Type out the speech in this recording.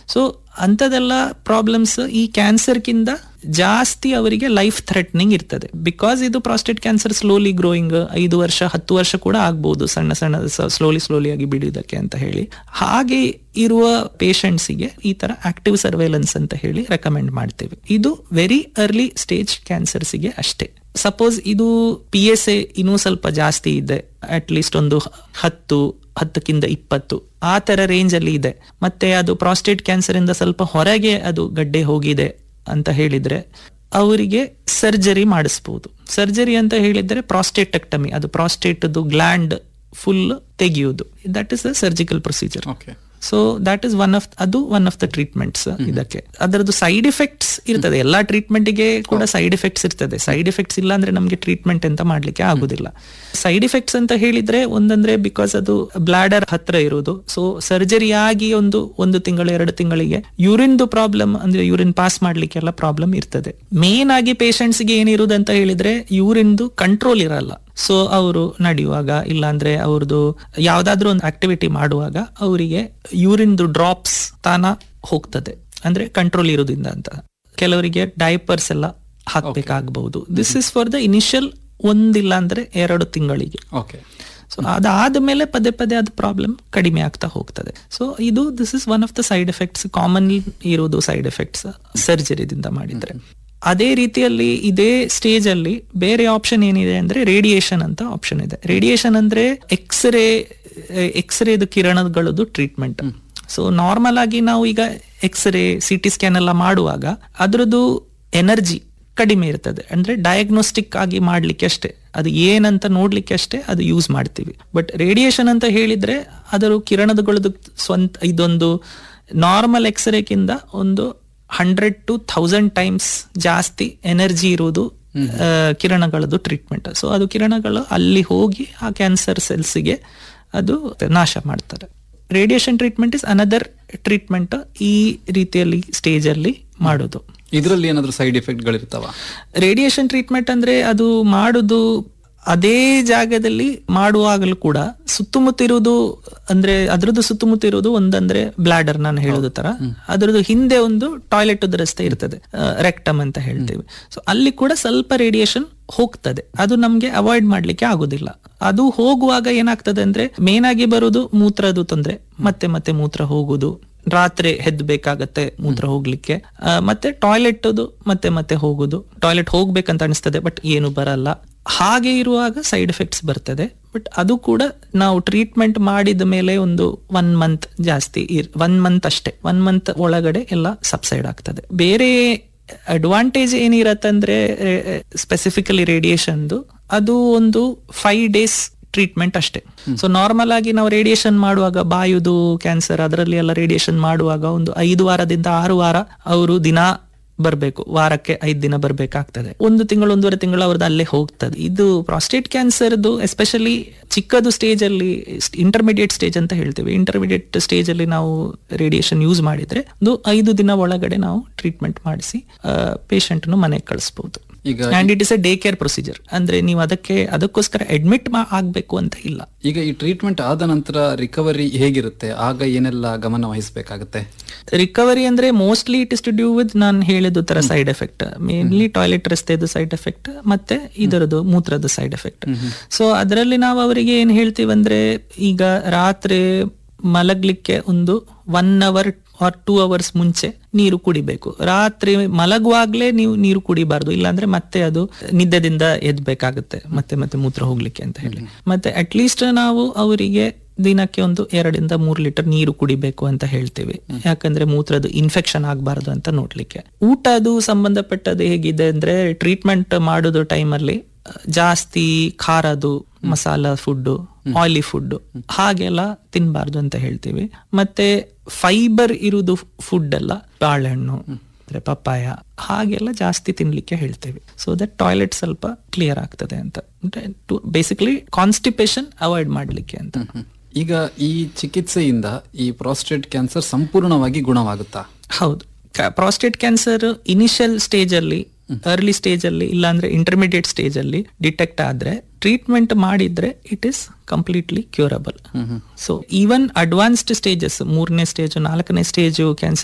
so ಅಂಥದೆಲ್ಲ problems ಈ ಕ್ಯಾನ್ಸರ್ಗಿಂತ ಜಾಸ್ತಿ ಅವರಿಗೆ ಲೈಫ್ ಥ್ರೆಟ್ನಿಂಗ್ ಇರ್ತದೆ ಬಿಕಾಸ್ ಇದು ಪ್ರಾಸ್ಟೇಟ್ ಕ್ಯಾನ್ಸರ್ ಸ್ಲೋಲಿ ಗ್ರೋಯಿಂಗ್ ಐದು ವರ್ಷ ಹತ್ತು ವರ್ಷ ಕೂಡ ಆಗ್ಬಹುದು ಸಣ್ಣ ಸಣ್ಣ ಸ್ಲೋಲಿ ಸ್ಲೋಲಿ ಆಗಿ ಬಿಡುವುದಕ್ಕೆ ಅಂತ ಹೇಳಿ ಹಾಗೆ ಇರುವ ಪೇಷಂಟ್ಸಿಗೆ ಈ ತರ ಆಕ್ಟಿವ್ ಸರ್ವೇಲೆನ್ಸ್ ಅಂತ ಹೇಳಿ ರೆಕಮೆಂಡ್ ಮಾಡ್ತೇವೆ ಇದು ವೆರಿ ಅರ್ಲಿ ಸ್ಟೇಜ್ ಕ್ಯಾನ್ಸರ್ಸಿಗೆ ಅಷ್ಟೇ ಸಪೋಸ್ ಇದು ಪಿ ಎಸ್ ಎ ಇನ್ನೂ ಸ್ವಲ್ಪ ಜಾಸ್ತಿ ಇದೆ ಅಟ್ ಲೀಸ್ಟ್ ಒಂದು ಹತ್ತು ಹತ್ತಕ್ಕಿಂತ ಇಪ್ಪತ್ತು ಆ ತರ ರೇಂಜ್ ಅಲ್ಲಿ ಇದೆ ಮತ್ತೆ ಅದು ಪ್ರಾಸ್ಟೇಟ್ ಕ್ಯಾನ್ಸರ್ ಇಂದ ಸ್ವಲ್ಪ ಹೊರಗೆ ಅದು ಗಡ್ಡೆ ಹೋಗಿದೆ ಅಂತ ಹೇಳಿದ್ರೆ ಅವರಿಗೆ ಸರ್ಜರಿ ಮಾಡಿಸ್ಬೋದು ಸರ್ಜರಿ ಅಂತ ಹೇಳಿದ್ರೆ ಪ್ರಾಸ್ಟೇಟೆಕ್ಟಮಿ ಅದು ಪ್ರಾಸ್ಟೇಟ್ ಗ್ಲ್ಯಾಂಡ್ ಫುಲ್ ತೆಗೆಯುವುದು that is a surgical procedure okay so that is one of ಅದು ಒನ್ ಆಫ್ ದ ಟ್ರೀಟ್ಮೆಂಟ್ಸ್ ಇದಕ್ಕೆ ಅದರದ್ದು ಸೈಡ್ ಎಫೆಕ್ಟ್ಸ್ ಇರ್ತದೆ ಎಲ್ಲಾ ಟ್ರೀಟ್ಮೆಂಟ್ಗೆ ಕೂಡ ಸೈಡ್ ಎಫೆಕ್ಟ್ಸ್ ಇರ್ತದೆ ಸೈಡ್ ಎಫೆಕ್ಟ್ಸ್ ಇಲ್ಲ ಅಂದ್ರೆ ನಮಗೆ ಟ್ರೀಟ್ಮೆಂಟ್ ಅಂತ ಮಾಡ್ಲಿಕ್ಕೆ ಆಗುದಿಲ್ಲ ಸೈಡ್ ಎಫೆಕ್ಟ್ಸ್ ಅಂತ ಹೇಳಿದ್ರೆ ಒಂದಂದ್ರೆ ಬಿಕಾಸ್ ಅದು ಬ್ಲಾಡರ್ ಹತ್ರ ಇರುವುದು ಸೊ ಸರ್ಜರಿ ಆಗಿ ಒಂದು ಒಂದು ತಿಂಗಳು ಎರಡು ತಿಂಗಳಿಗೆ ಯೂರಿನ್ ಪ್ರಾಬ್ಲಮ್ ಅಂದ್ರೆ ಯೂರಿನ್ ಪಾಸ್ ಮಾಡ್ಲಿಕ್ಕೆಲ್ಲ ಪ್ರಾಬ್ಲಮ್ ಇರ್ತದೆ ಮೇನ್ ಆಗಿ ಪೇಷಂಟ್ಸ್ ಗೆ ಏನಿರುವುದು ಅಂತ ಹೇಳಿದ್ರೆ ಯೂರಿನ್ದು ಕಂಟ್ರೋಲ್ ಇರಲ್ಲ ಸೊ ಅವರು ನಡೆಯುವಾಗ ಇಲ್ಲಾಂದ್ರೆ ಅವ್ರದ್ದು ಯಾವ್ದಾದ್ರು ಒಂದು ಆಕ್ಟಿವಿಟಿ ಮಾಡುವಾಗ ಅವರಿಗೆ ಯೂರಿನ್ದು ಡ್ರಾಪ್ಸ್ ತಾನ ಹೋಗ್ತದೆ ಅಂದ್ರೆ ಕಂಟ್ರೋಲ್ ಇರೋದ್ರಿಂದ ಅಂತ ಕೆಲವರಿಗೆ ಡೈಪರ್ಸ್ ಎಲ್ಲ ಹಾಕ್ಬೇಕಾಗಬಹುದು this is for the initial ಒಂದಿಲ್ಲ ಅಂದ್ರೆ ಎರಡು ತಿಂಗಳಿಗೆ ಓಕೆ ಸೊ ಅದಾದ್ಮೇಲೆ ಪದೇ ಪದೇ ಅದು ಪ್ರಾಬ್ಲಮ್ ಕಡಿಮೆ ಆಗ್ತಾ ಹೋಗ್ತದೆ ಸೊ ಇದು this is one of the side effects common ಇರೋದು ಸೈಡ್ ಎಫೆಕ್ಟ್ಸ್ ಸರ್ಜರಿದಿಂದ ಮಾಡಿದ್ರೆ ಅದೇ ರೀತಿಯಲ್ಲಿ ಇದೇ ಸ್ಟೇಜ್ ಅಲ್ಲಿ ಬೇರೆ ಆಪ್ಷನ್ ಏನಿದೆ ಅಂದ್ರೆ ರೇಡಿಯೇಷನ್ ಅಂತ ಆಪ್ಷನ್ ಇದೆ ರೇಡಿಯೇಷನ್ ಅಂದ್ರೆ ಎಕ್ಸ್ರೇ ಎಕ್ಸ್ರೇದು ಕಿರಣಗಳದ್ದು ಟ್ರೀಟ್ಮೆಂಟ್ ಸೊ ನಾರ್ಮಲ್ ಆಗಿ ನಾವು ಈಗ ಎಕ್ಸ್ರೇ ಸಿ ಟಿ ಸ್ಕ್ಯಾನ್ ಎಲ್ಲ ಮಾಡುವಾಗ ಅದ್ರದ್ದು ಎನರ್ಜಿ ಕಡಿಮೆ ಇರ್ತದೆ ಅಂದ್ರೆ ಡಯಾಗ್ನೋಸ್ಟಿಕ್ ಆಗಿ ಮಾಡ್ಲಿಕ್ಕೆ ಅಷ್ಟೇ ಅದು ಏನಂತ ನೋಡ್ಲಿಕ್ಕೆ ಅಷ್ಟೇ ಅದು ಯೂಸ್ ಮಾಡ್ತೀವಿ ಬಟ್ ರೇಡಿಯೇಷನ್ ಅಂತ ಹೇಳಿದ್ರೆ ಅದರ ಕಿರಣದಗಳದ್ದು ಸ್ವಂತ ಇದೊಂದು ನಾರ್ಮಲ್ ಎಕ್ಸ್ರೇಕ್ಕಿಂತ ಒಂದು ಹಂಡ್ರೆಡ್ ಟು ಥೌಸಂಡ್ ಟೈಮ್ಸ್ ಜಾಸ್ತಿ ಎನರ್ಜಿ ಇರುವುದು ಆ, ಕಿರಣಗಳದ್ದು ಟ್ರೀಟ್ಮೆಂಟ್ ಸೊ ಅದು ಕಿರಣಗಳು ಅಲ್ಲಿ ಹೋಗಿ ಆ ಕ್ಯಾನ್ಸರ್ ಸೆಲ್ಸ್ಗೆ ಅದು ನಾಶ ಮಾಡ್ತಾರೆ radiation treatment is another treatment ಈ ರೀತಿಯಲ್ಲಿ ಸ್ಟೇಜ್ ಅಲ್ಲಿ ಮಾಡೋದು ಇದರಲ್ಲಿ ಏನಾದ್ರು ಸೈಡ್ ಎಫೆಕ್ಟ್ ಗಳಿರ್ತಾವ ರೇಡಿಯೇಷನ್ ಟ್ರೀಟ್ಮೆಂಟ್ ಅಂದ್ರೆ ಅದು ಮಾಡುದು ಅದೇ ಜಾಗದಲ್ಲಿ ಮಾಡುವಾಗಲೂ ಕೂಡ ಸುತ್ತಮುತ್ತ ಇರುವುದು ಅಂದ್ರೆ ಅದ್ರದ್ದು ಸುತ್ತಮುತ್ತ ಇರುವುದು ಒಂದಂದ್ರೆ ಬ್ಲಾಡರ್ ನಾನು ಹೇಳೋದು ತರ ಅದ್ರದ್ದು ಹಿಂದೆ ಒಂದು ಟಾಯ್ಲೆಟ್ ರಸ್ತೆ ಇರ್ತದೆ ರೆಕ್ಟಮ್ ಅಂತ ಹೇಳ್ತೀವಿ ಸೊ ಅಲ್ಲಿ ಕೂಡ ಸ್ವಲ್ಪ ರೇಡಿಯೇಷನ್ ಹೋಗ್ತದೆ ಅದು ನಮ್ಗೆ ಅವಾಯ್ಡ್ ಮಾಡ್ಲಿಕ್ಕೆ ಆಗುದಿಲ್ಲ ಅದು ಹೋಗುವಾಗ ಏನಾಗ್ತದೆ ಅಂದ್ರೆ ಮೇನ್ ಆಗಿ ಬರುವುದು ಮೂತ್ರದ ತೊಂದ್ರೆ ಮತ್ತೆ ಮತ್ತೆ ಮೂತ್ರ ಹೋಗುದು ರಾತ್ರಿ ಹೆದ್ಬೇಕಾಗತ್ತೆ ಮೂತ್ರ ಹೋಗ್ಲಿಕ್ಕೆ ಆ, ಮತ್ತೆ ಟಾಯ್ಲೆಟ್ ಮತ್ತೆ ಮತ್ತೆ ಹೋಗುದು ಟಾಯ್ಲೆಟ್ ಹೋಗ್ಬೇಕಂತ ಅನಿಸ್ತದೆ ಬಟ್ ಏನು ಬರಲ್ಲ ಹಾಗೆ ಇರುವಾಗ ಸೈಡ್ ಎಫೆಕ್ಟ್ಸ್ ಬರ್ತದೆ ಬಟ್ ಅದು ಕೂಡ ನಾವು ಟ್ರೀಟ್ಮೆಂಟ್ ಮಾಡಿದ ಮೇಲೆ ಒಂದು ಒನ್ ಮಂತ್ ಜಾಸ್ತಿ ಒನ್ ಮಂತ್ ಅಷ್ಟೇ ಒನ್ ಮಂತ್ ಒಳಗಡೆ ಎಲ್ಲ ಸಬ್ಸೈಡ್ ಆಗ್ತದೆ ಬೇರೆ ಅಡ್ವಾಂಟೇಜ್ ಏನಿರತ್ತಂದ್ರೆ ಸ್ಪೆಸಿಫಿಕಲಿ ರೇಡಿಯೇಷನ್ದು ಅದು ಒಂದು ಫೈವ್ ಡೇಸ್ ಟ್ರೀಟ್ಮೆಂಟ್ ಅಷ್ಟೇ ಸೊ ನಾರ್ಮಲ್ ಆಗಿ ನಾವು ರೇಡಿಯೇಷನ್ ಮಾಡುವಾಗ ಬಾಯುದು ಕ್ಯಾನ್ಸರ್ ಅದರಲ್ಲಿ ಎಲ್ಲ ರೇಡಿಯೇಷನ್ ಮಾಡುವಾಗ ಒಂದು ಐದು ವಾರದಿಂದ ಆರು ವಾರ ಅವರು ದಿನ ಬರ್ಬೇಕು ವಾರಕ್ಕೆ ಐದ್ ದಿನ ಬರ್ಬೇಕಾಗ್ತದೆ ಒಂದು ತಿಂಗಳು ಒಂದೂವರೆ ತಿಂಗಳು ಅವ್ರದ್ದು ಅಲ್ಲೇ ಹೋಗ್ತದೆ ಇದು ಪ್ರಾಸ್ಟೇಟ್ ಕ್ಯಾನ್ಸರ್ದು ಎಸ್ಪೆಷಲಿ ಚಿಕ್ಕದು ಸ್ಟೇಜ್ ಅಲ್ಲಿ ಇಂಟರ್ಮಿಡಿಯೇಟ್ ಸ್ಟೇಜ್ ಅಂತ ಹೇಳ್ತೇವೆ ಇಂಟರ್ಮಿಡಿಯೇಟ್ ಸ್ಟೇಜ್ ಅಲ್ಲಿ ನಾವು ರೇಡಿಯೇಷನ್ ಯೂಸ್ ಮಾಡಿದ್ರೆ ಒಂದು ಐದು ದಿನ ಒಳಗಡೆ ನಾವು ಟ್ರೀಟ್ಮೆಂಟ್ ಮಾಡಿಸಿ ಪೇಷಂಟ್ ಮನೆಗೆ ಕಳಿಸಬಹುದು ಈಗ and it is a day care procedure ಅಂದ್ರೆ ನೀವು ಅದಕ್ಕೆ ಅದಕ್ಕೋಸ್ಕರ ಅಡ್ಮಿಟ್ ಆಗ್ಬೇಕು ಅಂತ ಇಲ್ಲ ಈಗ ಈ ಟ್ರೀಟ್ಮೆಂಟ್ ಆದ ನಂತರ ರಿಕವರಿ ಹೇಗಿರುತ್ತೆ ಆಗ ಏನೆಲ್ಲ ಗಮನ ವಹಿಸಬೇಕಾಗುತ್ತೆ ರಿಕವರಿ ಅಂದ್ರೆ mostly it is to due with ನಾನು ಹೇಳಿದ ತರ ಸೈಡ್ ಎಫೆಕ್ಟ್ ಮೇನ್ಲಿ ಟಾಯ್ಲೆಟ್ ರಸ್ತೆದು ಸೈಡ್ ಎಫೆಕ್ಟ್ ಮತ್ತೆ ಇದರದ್ದು ಮೂತ್ರದ ಸೈಡ್ ಎಫೆಕ್ಟ್ ಸೊ ಅದರಲ್ಲಿ ನಾವು ಅವರಿಗೆ ಏನ್ ಹೇಳ್ತೀವಿ ಅಂದ್ರೆ ಈಗ ರಾತ್ರಿ ಮಲಗ್ಲಿಕ್ಕೆ ಒಂದು one hour or two hours ಮುಂಚೆ ನೀರು ಕುಡಿಬೇಕು ರಾತ್ರಿ ಮಲಗುವಾಗ್ಲೇ ನೀವು ನೀರು ಕುಡಿಬಾರ್ದು ಇಲ್ಲಾಂದ್ರೆ ಮತ್ತೆ ಅದು ನಿದ್ದೆದಿಂದ ಎದ್ಬೇಕಾಗುತ್ತೆ ಮತ್ತೆ ಮತ್ತೆ ಮೂತ್ರ ಹೋಗ್ಲಿಕ್ಕೆ ಅಂತ ಹೇಳಿ ಮತ್ತೆ ಅಟ್ಲೀಸ್ಟ್ ನಾವು ಅವರಿಗೆ ದಿನಕ್ಕೆ ಒಂದು ಎರಡರಿಂದ ಮೂರು ಲೀಟರ್ ನೀರು ಕುಡಿಬೇಕು ಅಂತ ಹೇಳ್ತೀವಿ ಯಾಕಂದ್ರೆ ಮೂತ್ರದ ಇನ್ಫೆಕ್ಷನ್ ಆಗಬಾರ್ದು ಅಂತ ನೋಡ್ಲಿಕ್ಕೆ ಊಟ ಅದು ಸಂಬಂಧಪಟ್ಟದ್ದು ಹೇಗಿದೆ ಅಂದ್ರೆ ಟ್ರೀಟ್ಮೆಂಟ್ ಮಾಡೋದು ಟೈಮಲ್ಲಿ ಜಾಸ್ತಿ ಖಾರದು ಮಸಾಲ ಫುಡ್ ಆಯಿಲಿ ಫುಡ್ ಹಾಗೆಲ್ಲ ತಿನ್ಬಾರ್ದು ಅಂತ ಹೇಳ್ತೀವಿ ಮತ್ತೆ ಫೈಬರ್ ಇರುವುದು ಫುಡ್ ಎಲ್ಲ ಬಾಳೆಹಣ್ಣು ಅಂದ್ರೆ ಪಪ್ಪಾಯ ಹಾಗೆಲ್ಲ ಜಾಸ್ತಿ ತಿನ್ಲಿಕ್ಕೆ ಹೇಳ್ತೇವೆ ಸೊ ದಟ್ ಟಾಯ್ಲೆಟ್ ಸ್ವಲ್ಪ ಕ್ಲಿಯರ್ ಆಗ್ತದೆ ಅಂತ ಬೇಸಿಕಲಿ ಕಾನ್ಸ್ಟಿಪೇಷನ್ ಅವಾಯ್ಡ್ ಮಾಡ್ಲಿಕ್ಕೆ ಅಂತ ಈಗ ಈ ಚಿಕಿತ್ಸೆಯಿಂದ ಈ ಪ್ರಾಸ್ಟೇಟ್ ಕ್ಯಾನ್ಸರ್ ಸಂಪೂರ್ಣವಾಗಿ ಗುಣವಾಗುತ್ತಾ ಹೌದು ಪ್ರಾಸ್ಟೇಟ್ ಕ್ಯಾನ್ಸರ್ ಇನಿಷಿಯಲ್ ಸ್ಟೇಜ್ ಅಲ್ಲಿ ಅರ್ಲಿ ಸ್ಟೇಜ್ ಅಲ್ಲಿ ಇಲ್ಲಾಂದ್ರೆ ಇಂಟರ್ಮಿಡಿಯೇಟ್ ಸ್ಟೇಜ್ ಅಲ್ಲಿ ಡಿಟೆಕ್ಟ್ ಆದ್ರೆ ಟ್ರೀಟ್ಮೆಂಟ್ ಮಾಡಿದ್ರೆ it is completely curable so even advanced stages ಮೂರನೇ ಸ್ಟೇಜ್ ನಾಲ್ಕನೇ ಸ್ಟೇಜ್ ಕ್ಯಾನ್ಸರ್